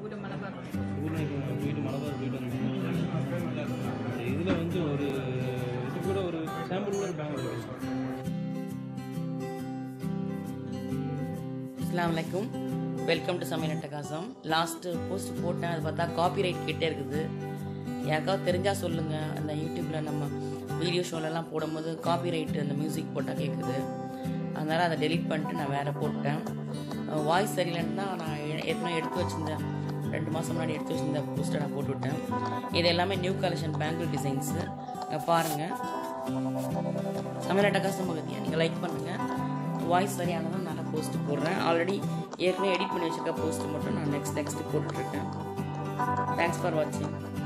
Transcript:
ஊர் மலபார் ஊருக்கு போயிட்டு மலபார் போயிட்டு வந்தேன் இதில் வந்து ஒரு இது கூட ஒரு சாம்பிள் கூட பேங்க் இருக்கு அஸ்லாம் வலைக்கும் வெல்கம் டு சமையல் அட்டகாசம் லாஸ்ட்டு போஸ்ட் போட்டேன் அது பார்த்தா காப்பிரைட் கிட்டே இருக்குது யாருக்காவது தெரிஞ்சால் சொல்லுங்கள் அந்த யூடியூப்பில் நம்ம வீடியோ ஷோலெல்லாம் போடும்போது காப்பிரைட் அந்த மியூசிக் போட்டால் கேட்குது அதனால் அதை டெலீட் பண்ணிட்டு நான் வேறு போட்டேன் வாய்ஸ் சரியில்லைன்னு தான் நான் ஏ- ஏற்கனவே எடுத்து வச்சிருந்தேன் ரெண்டு மாதம் முன்னாடி எடுத்து வச்சிருந்த போஸ்ட்டை நான் போட்டு விட்டேன் இது எல்லாமே நியூ கலெக்ஷன் பேங்கிள் டிசைன்ஸு இங்கே பாருங்கள் சமையல் அட்டகாசம் பகுதியை நீங்கள் லைக் பண்ணுங்கள் வாய்ஸ் சரியானதான் நான் போஸ்ட் போடுறேன் ஆல்ரெடி ஏற்கனவே எடிட் பண்ணி வச்சிருக்க போஸ்ட் மட்டும் நான் நெக்ஸ்ட் நெக்ஸ்ட் போட்டுட்ருக்கேன் தேங்க்ஸ் ஃபார் வாட்சிங்